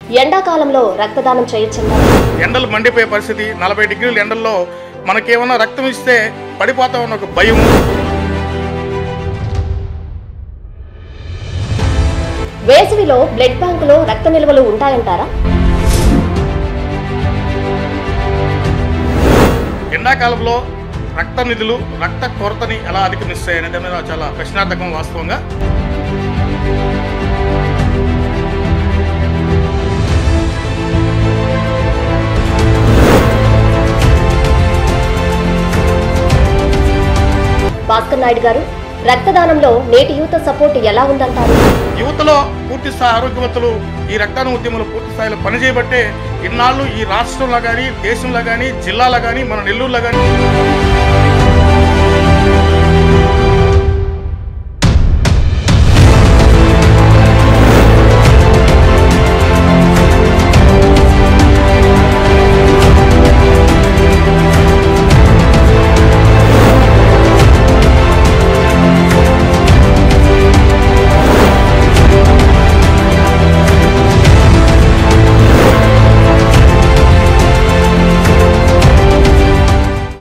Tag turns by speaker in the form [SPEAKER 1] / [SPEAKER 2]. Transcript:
[SPEAKER 1] ఎండాకాలంలో రక్తదానం చేయొచ్చంటారా
[SPEAKER 2] ఎండలు మండిపోయే పరిస్థితి నలభై డిగ్రీల ఎండల్లో మనకేమన్నా రక్తం ఇస్తే పడిపోతామన్న ఒక భయం
[SPEAKER 1] వేసవిలో బ్లడ్ బ్యాంకులో రక్త నిల్వలు ఉంటాయంటారా
[SPEAKER 2] ఎండాకాలంలో రక్త నిధులు రక్త కొరతని ఎలా అధిగమిస్తాయి అనేది మీద చాలా ప్రశ్నార్థకం వాస్తవంగా
[SPEAKER 1] భాస్కర్ నాయుడు గారు రక్తదానంలో నేటి యువత సపోర్ట్ ఎలా ఉందంటారు
[SPEAKER 2] యువతలో పూర్తి స్థాయి ఆరోగ్యవంతులు ఈ రక్తదాన ఉద్యమంలో పూర్తి స్థాయిలో పనిచేయబట్టే ఇన్నాళ్ళు ఈ రాష్ట్రంలో కానీ దేశంలో కానీ జిల్లాలో కానీ మన నెల్లూరులో కానీ